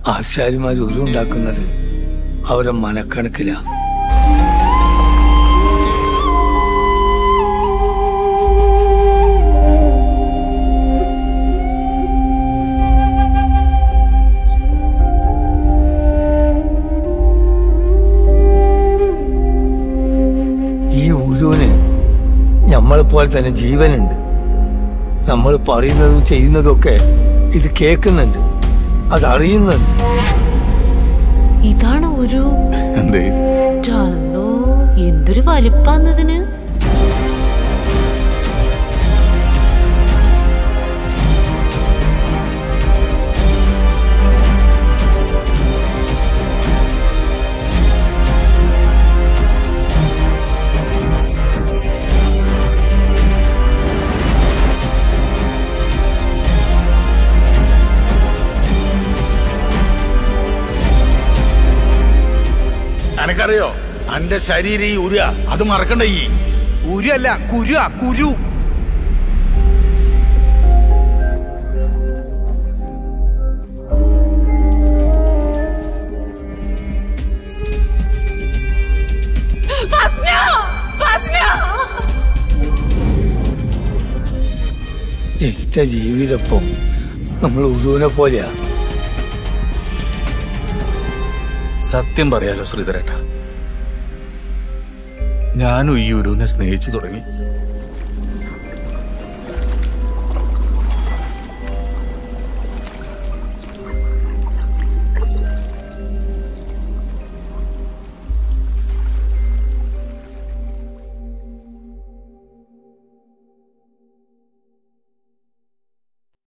ആശാരിമാർ ഉരുണ്ടാക്കുന്നത് അവരെ മനക്കണക്കില ഈ ഉരുവിന് നമ്മളെ പോലെ തന്നെ ജീവനുണ്ട് നമ്മൾ പറയുന്നതും ചെയ്യുന്നതും ഒക്കെ ഇത് കേൾക്കുന്നുണ്ട് അതറിയുന്നുണ്ട് ഇതാണ് ഒരു എന്തേ ചല്ലോ എന്തൊരു വലിപ്പാന്നതിന് അനക്കറിയോ അന്റെ ശരീരം ഈ ഉരുക അത് മറക്കണ്ട ഈ ഉരു അല്ല കുരു കുരു എന്റെ ജീവിതപ്പം നമ്മൾ ഉരുവിനെ പോലെയാ സത്യം പറയാലോ ശ്രീധരേട്ട ഞാനും ഈ ഉരുവിനെ സ്നേഹിച്ചു തുടങ്ങി